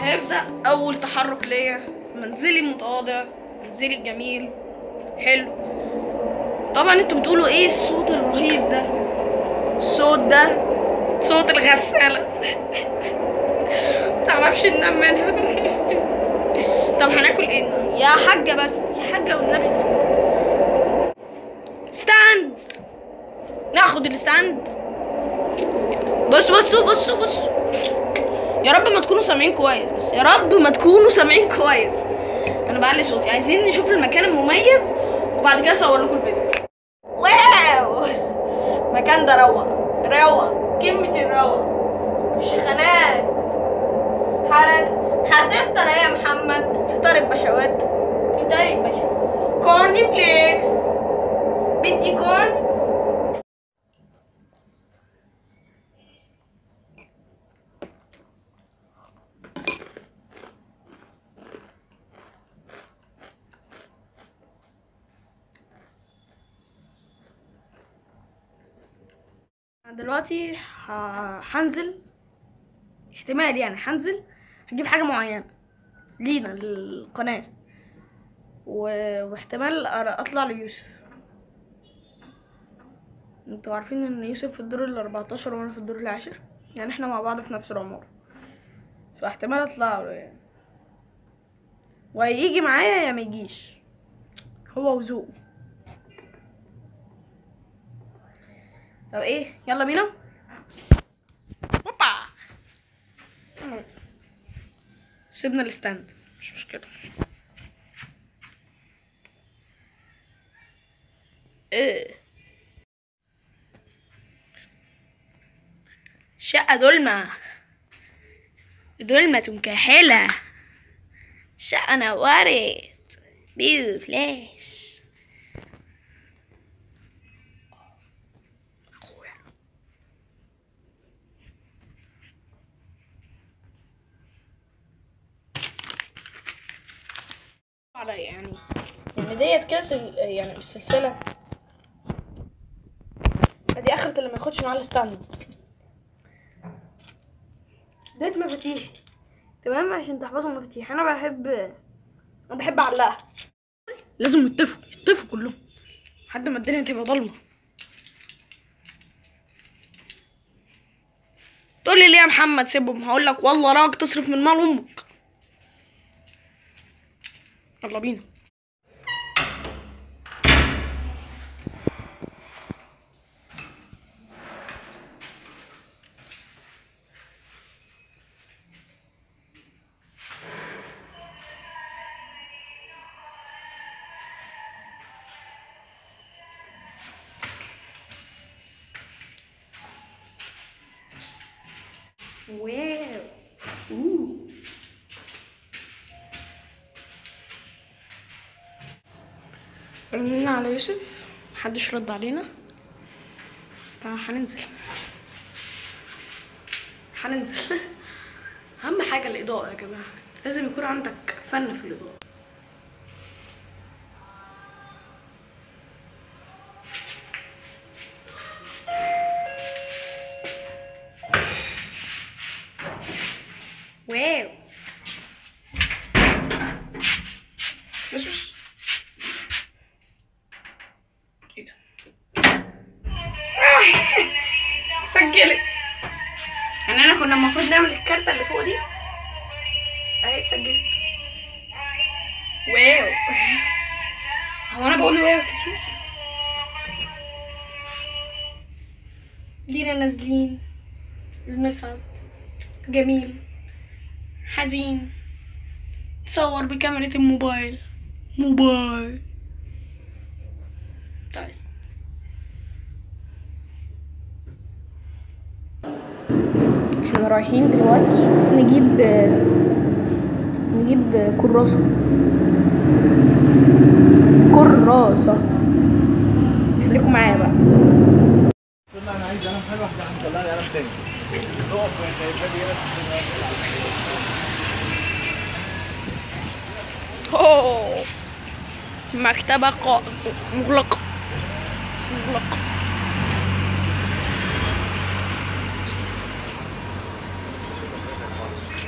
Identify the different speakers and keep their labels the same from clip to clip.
Speaker 1: هيبدأ أول تحرك ليا في منزلي المتواضع منزلي الجميل حلو طبعا انتوا بتقولوا ايه الصوت الرهيب ده الصوت ده صوت الغسالة متعرفش ننام منها طب هناكل ايه النهاردة؟ يا حاجة بس يا حاجة والنبي ستاند ناخد الستاند بص بصوا بصوا بصوا يا رب ما تكونوا سامعين كويس بس يا رب ما تكونوا سامعين كويس انا بعلي صوتي عايزين نشوف المكان المميز وبعد كده اصور لكم الفيديو واو المكان ده روعة روعة كلمة الروعة مش خنات حرج هتفطر ايه يا محمد فطار البشوات فطار البشوات كورني فليكس بدي كورن دلوقتي ه- هنزل احتمال يعني هنزل هجيب حاجة معينة لينا للقناة و- واحتمال أر- اطلع ليوسف انتوا عارفين ان يوسف في الدور ال 14 وانا في الدور العاشر يعني احنا مع بعض في نفس العمارة فاحتمال اطلع له يعني وهيجي معايا يا ما يجيش هو وذوقه طب ايه يلا بينا هوبا سيبنا الستاند مش مشكلة ايه شقة دولمة دولمة كاحلة شقة نورت بيو فلاش أخويا على يعني يعني ديت كاس ال- يعني السلسلة دي اخرة اللي ما ياخدش معاه الستاند ديت مفاتيح تمام عشان تحفظوا المفاتيح انا بحب انا بحب اعلقها لازم يتفقوا يتفقوا كلهم لحد ما الدنيا تبقى ضلمه تقول لي ليه يا محمد سيبهم هقول لك والله راك تصرف من مال امك يلا بينا واو اوه رننا على يوسف محدش رد علينا فهننزل هننزل اهم حاجه الاضاءه يا جماعه لازم يكون عندك فن في الاضاءه واو بس بس ايه ده آه، سجلت يعني انا كنا المفروض نعمل الكارتة اللي فوق دي بس اهي اتسجلت واو هو انا بقول واو كتير لينا نازلين المسعد جميل حزين تصور بكاميرا الموبايل موبايل طيب احنا رايحين دلوقتي نجيب نجيب كراسة كراسة خليكم معايا بقى
Speaker 2: قلنا انا عايز قلم حلو واحده عايز طلعني قلم تاني اقف وانت يبقى
Speaker 1: أوه. مكتبة قا... مغلقة مش مغلقة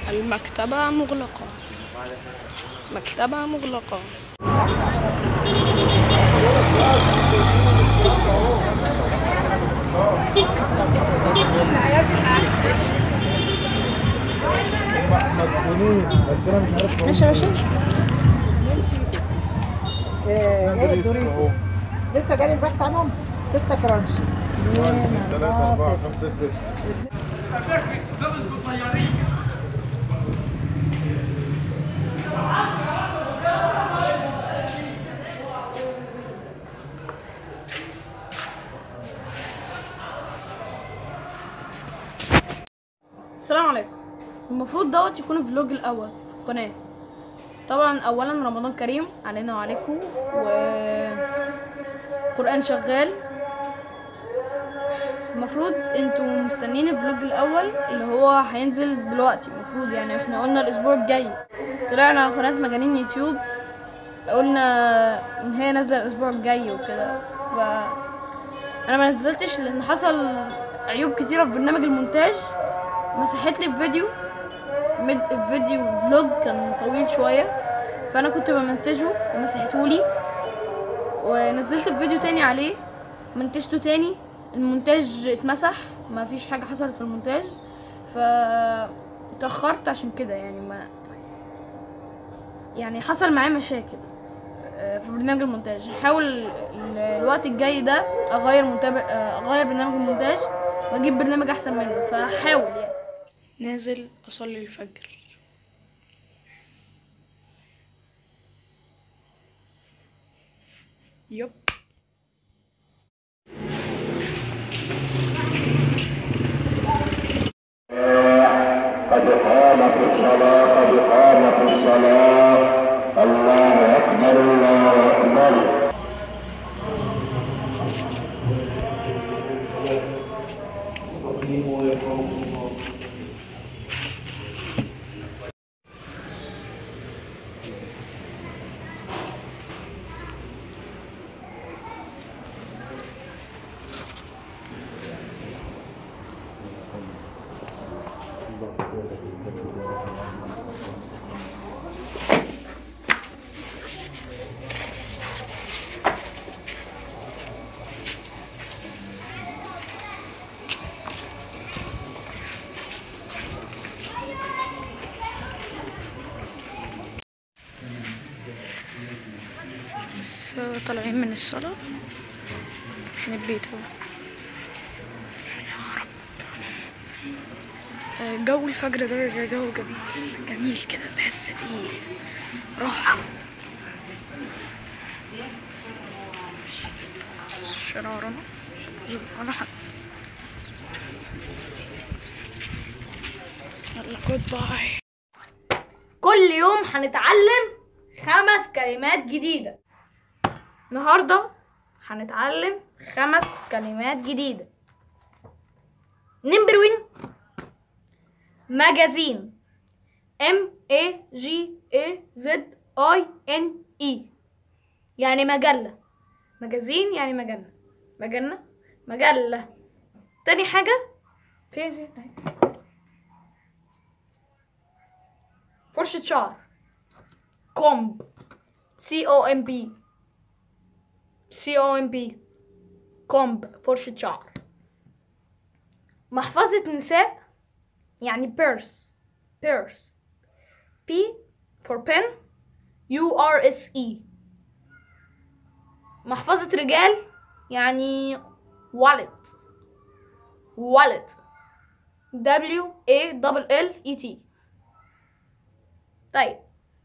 Speaker 1: المكتبة مغلقة مكتبة مغلقة
Speaker 2: مدفونين بس انا مش عارف
Speaker 1: ماشي ماشي
Speaker 3: آه، ايه دوريتوس لسه جالي البحث عنهم ستة كرانشي اثنين
Speaker 2: ثلاثة
Speaker 3: أربعة
Speaker 2: أربعة
Speaker 3: ستة
Speaker 2: خمسة ستة
Speaker 1: السلام عليكم المفروض دوت يكون الفلوج الاول في القناه طبعا اولا رمضان كريم علينا وعليكم و قران شغال المفروض انتوا مستنيين الفلوج الاول اللي هو هينزل دلوقتي المفروض يعني احنا قلنا الاسبوع الجاي طلعنا قناه مجانين يوتيوب قلنا ان هي نازله الاسبوع الجاي وكده ف انا ما نزلتش لان حصل عيوب كتيره في برنامج المونتاج مسحت لي الفيديو مد الفيديو فلوج كان طويل شويه فانا كنت بمنتجه ومسحتهولي ونزلت الفيديو تاني عليه منتجته تاني المونتاج اتمسح ما فيش حاجه حصلت في المونتاج ف اتاخرت عشان كده يعني ما يعني حصل معايا مشاكل آه، في برنامج المونتاج هحاول ال- الوقت الجاي ده اغير متابع آه، اغير برنامج المونتاج واجيب برنامج احسن منه فهحاول يعني نازل اصلي الفجر يب
Speaker 4: قد قامت الصلاة قد قامت الصلاة الله أكبر الله أكبر
Speaker 1: بس طالعين من الصلاة احنا البيت اهو يا رب آه، جو الفجر ده جو جميل جميل كده تحس فيه راحة الشارع ورانا ولا حد يلا جود باي كل يوم هنتعلم خمس كلمات جديدة النهاردة هنتعلم خمس كلمات جديدة نمبر وين ماجازين M A G A Z I N E يعني مجلة مجازين يعني مجلة مجلة مجلة تاني حاجة فين فين أهي. فرشة شعر كومب سي او ام بي سي او ام بي كومب فرشة شعر محفظة نساء يعني بيرس بيرس P for pen U R S E محفظة رجال يعني wallet wallet W A L L E T طيب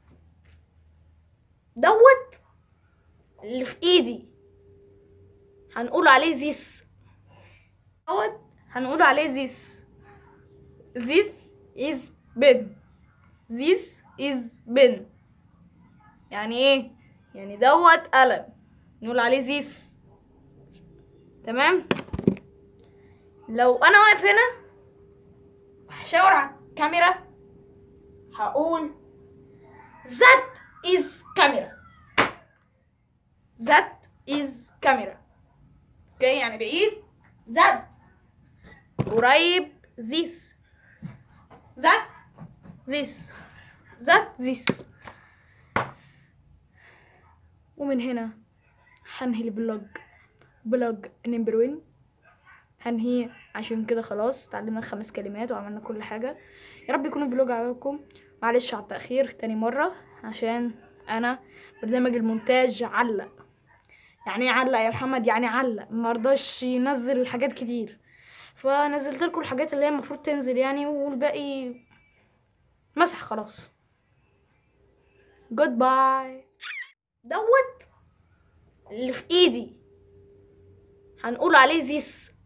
Speaker 1: دوت اللي في ايدي هنقول عليه زيس دوت هنقول عليه زيس this is pen this is pen يعني ايه يعني دوت قلم نقول عليه زيس تمام لو انا واقف هنا هشاور على الكاميرا هقول that is camera that is camera اوكي يعني بعيد that قريب this that this that this ومن هنا هنهي الفلوج فلوج نمبر وين هنهي عشان كده خلاص اتعلمنا خمس كلمات وعملنا كل حاجة يا رب يكون الفلوج عجبكم معلش على التأخير تاني مرة عشان أنا برنامج المونتاج علق يعني ايه علق يا محمد يعني علق مرضاش ينزل حاجات كتير فنزلت لكم الحاجات اللي هي المفروض تنزل يعني والباقي مسح خلاص جود باي دوت اللي في ايدي هنقول عليه زيس